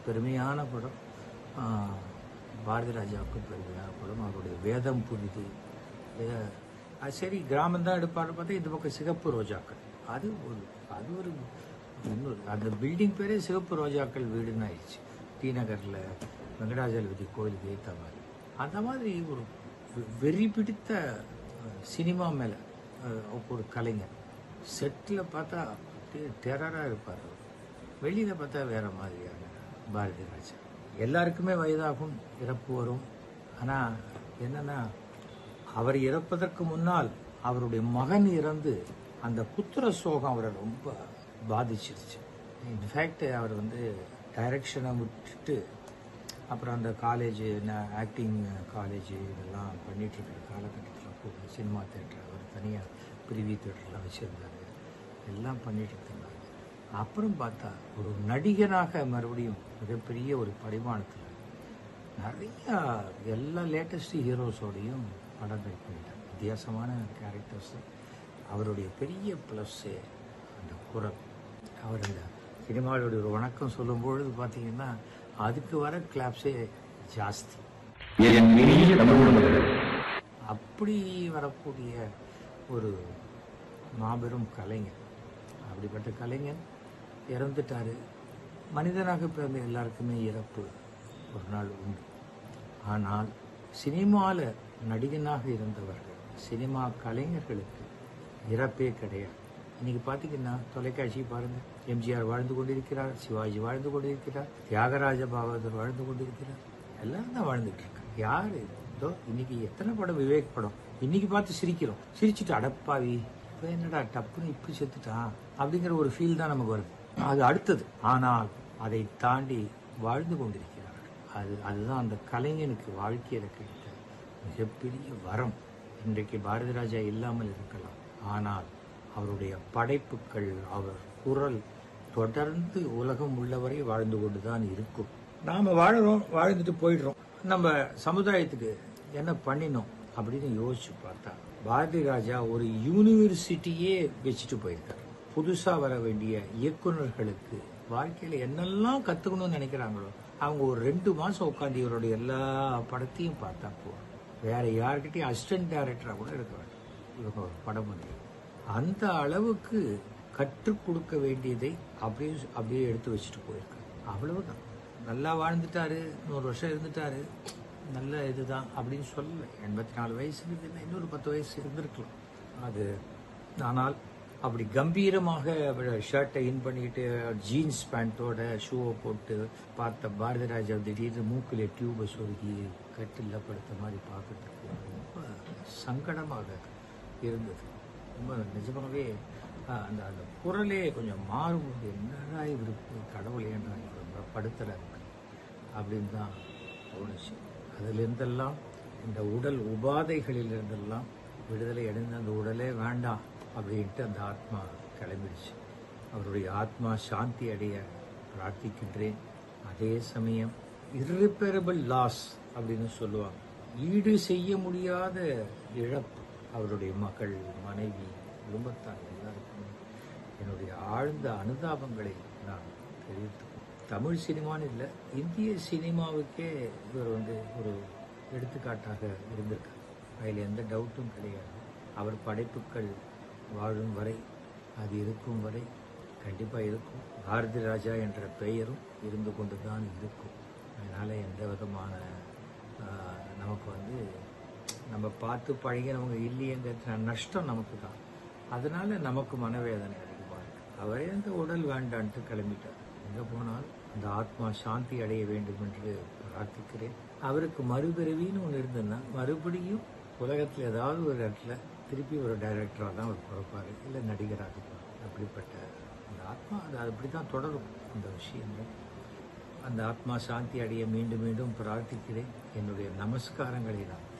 பெருமையான படம் ஆ, பாரதி ராஜாவுக்கும் பெருமையான படம் அவருடைய வேதம் புரிது வே- அது சரி கிராமம் தான் எடுப்பாரு பார்த்தா இந்த பக்கம் சிகப்பு ரோஜாக்கள் அது ஒரு அது ஒரு இன்னொரு அந்த பில்டிங் பேரே சிவப்பு ரோஜாக்கள் வீடுன்னு ஆயிடுச்சு டி நகரில் வெங்கடாஜலபதி கோயிலுக்கு ஏற்ற மாதிரி அந்த மாதிரி ஒரு வெ- வெறி பிடித்த அஹ், சினிமா மேலே ஒரு கலைஞர் செட்டில் பார்த்தா அப்படியே டெரராக இருப்பார் வெளியில் பார்த்தா வேற மாதிரியான பாரதி ராஜா எல்லாருக்குமே வயதாகும் இறப்பு வரும் ஆனால் என்னன்னா அவர் இறப்பதற்கு முன்னால் அவருடைய மகன் இறந்து அந்த புத்திர சோகம் அவரை ரொம்ப பாதிச்சிருச்சு இன்ஃபேக்ட் அவர் வந்து டைரக்ஷனை விட்டுட்டு அப்புறம் அந்த காலேஜ் ஆக்டிங் காலேஜ் இதெல்லாம் பண்ணிட்டு இருக்கிற காலகட்டத்தில் கூட சினிமா தேட்டர் அவர் தனியாக பிரிவி தேட்டர்லாம் வச்சுருந்தாரு எல்லாம் பண்ணிட்டு இருந்தாங்க அப்புறம் பார்த்தா ஒரு நடிகனாக மறுபடியும் மிகப்பெரிய ஒரு பரிமாணத்தில் நிறைய எல்லா லேட்டஸ்ட் ஹீரோஸோடையும் படங்கள் பண்ணிட்டார் வித்தியாசமான கேரக்டர்ஸ் அவருடைய பெரிய ப்ளஸ்ஸு அந்த குரல் அவர் அந்த சினிமாவுடைய ஒரு வணக்கம் சொல்லும் பொழுது பார்த்தீங்கன்னா அதுக்கு வர கிளாப்ஸே ஜாஸ்தி என் இனிய தமிழ் உறவுகளே, அப்படி வரக்கூடிய ஒரு மாபெரும் கலைஞர் அப்படிப்பட்ட கலைஞர் இறந்துட்டாரு மனிதனாக பிறந்த எல்லாருக்குமே இறப்பு ஒரு நாள் உண்டு ஆனால் சினிமாவில் நடிகனாக இருந்தவர்கள் சினிமா கலைஞர்களுக்கு இறப்பே கிடையாது இன்னைக்கு பார்த்தீங்கன்னா தொலைக்காட்சி பாருங்க எம்ஜிஆர் வாழ்ந்து கொண்டிருக்கிறார் சிவாஜி வாழ்ந்து கொண்டிருக்கிறார் தியாகராஜ பாகவதர் வாழ்ந்து கொண்டிருக்கிறார் எல்லாரும் தான் வாழ்ந்துட்டு இருக்காங்க யாரு இதோ இன்னைக்கு எத்தனை படம் விவேக் படம் இன்னைக்கு பார்த்து சிரிக்கிறோம் சிரிச்சுட்டு அடப்பாவி இப்ப என்னடா டப்புன்னு இப்படி செத்துட்டான் அப்படிங்கிற ஒரு ஃபீல் தான் நமக்கு வருது அது அடுத்தது ஆனால் அதை தாண்டி வாழ்ந்து கொண்டிருக்கிறார்கள் அது அதுதான் அந்த கலைஞனுக்கு வாழ்க்கையில கிடைத்த மிகப்பெரிய வரம் இன்றைக்கு பாரதி ராஜா இல்லாமல் இருக்கலாம் ஆனால் அவருடைய படைப்புகள் அவர் குரல் தொடர்ந்து உலகம் உள்ளவரை வாழ்ந்து கொண்டுதான் இருக்கும் நாம வாழறோம் வாழ்ந்துட்டு போயிடுறோம் நம்ம சமுதாயத்துக்கு என்ன பண்ணினோம் அப்படின்னு யோசிச்சு பார்த்தா பாரதி ராஜா ஒரு யூனிவர்சிட்டியே வச்சுட்டு போயிருக்காரு புதுசா வர வேண்டிய இயக்குனர்களுக்கு வாழ்க்கையில என்னெல்லாம் கத்துக்கணும்னு நினைக்கிறாங்களோ அவங்க ஒரு ரெண்டு மாசம் உட்காந்து இவருடைய எல்லா படத்தையும் பார்த்தா போதும் வேற யார்கிட்டயும் அசிஸ்டன்ட் டைரக்டரா கூட இருக்க வேண்டாம் இவங்க ஒரு படம் பண்ணி அந்த அளவுக்கு கற்றுக் கொடுக்க வேண்டியதை அப்படியே அப்படியே எடுத்து வச்சுட்டு போயிருக்காரு அவ்வளவுதான் நல்லா வாழ்ந்துட்டாரு நூறு வருஷம் இருந்துட்டாரு நல்ல இதுதான் அப்படின்னு சொல்லல எண்பத்தி நாலு வயசு இருக்குதுன்னா இன்னொரு பத்து வயசு இருந்திருக்கலாம் அது ஆனால் அப்படி கம்பீரமாக ஷர்ட்டை இன் பண்ணிட்டு ஜீன்ஸ் பேண்ட்டோட ஷூவை போட்டு பார்த்த பாரதி ராஜா திடீர்னு மூக்கில் டியூபை சொருகி கட்டில் படுத்த மாதிரி பார்க்கறதுக்கு ரொம்ப சங்கடமாக இருந்தது ரொம்ப நிஜமாகவே ஆஹ், அந்த அந்த குரலே கொஞ்சம் மாறும்போது என்னடா இவருக்கு கடவுள் ஏன்டா இவர் படுத்துறாரு அப்படின்னு தான் தோணுச்சு அதிலிருந்தெல்லாம் இந்த உடல் உபாதைகளில் இருந்தெல்லாம் விடுதலை அடைந்து அந்த உடலே வேண்டாம் அப்படின்ட்டு அந்த ஆத்மா கிளம்பிடுச்சு அவருடைய ஆத்மா சாந்தி அடைய பிரார்த்திக்கின்றேன் அதே சமயம் irreparable லாஸ் அப்படின்னு சொல்லுவாங்க ஈடு செய்ய முடியாத இழப்பு அவருடைய மகள் மனைவி குடும்பத்தார் எல்லாருக்குமே என்னுடைய ஆழ்ந்த அனுதாபங்களை நான் தெரிவித்துக் தமிழ் சினிமான்னு இல்லை இந்திய சினிமாவுக்கே இவர் வந்து ஒரு எடுத்துக்காட்டாக இருந்திருக்கார் அதில் எந்த டவுட்டும் கிடையாது அவர் படைப்புகள் வாழும் வரை அது இருக்கும் வரை கண்டிப்பாக இருக்கும் பாரதி ராஜா என்ற பெயரும் இருந்து கொண்டு தான் இருக்கும் அதனால் எந்த விதமான ஆஹ், நமக்கு வந்து நம்ம பார்த்து பழகினவங்க இல்லையேங்கிற நஷ்டம் நமக்கு தான் அதனால நமக்கு மனவேதனை அதிகமாக இருக்கு அவரே அந்த உடல் வேண்டான்ட்டு கிளம்பிட்டார் எங்கே போனால் அந்த ஆத்மா சாந்தி அடைய வேண்டும் என்று பிரார்த்திக்கிறேன் அவருக்கு மறுபிறவின்னு ஒன்று இருந்ததுன்னா மறுபடியும் உலகத்தில் ஏதாவது ஒரு இடத்துல திருப்பி ஒரு டைரக்டராக தான் அவர் பிறப்பார் இல்லை நடிகராக இருப்பார் அப்படிப்பட்ட அந்த ஆத்மா அது அப்படி தான் தொடரும் அந்த விஷயங்கள் அந்த ஆத்மா சாந்தி அடைய மீண்டும் மீண்டும் பிரார்த்திக்கிறேன் என்னுடைய நமஸ்காரங்களை நான்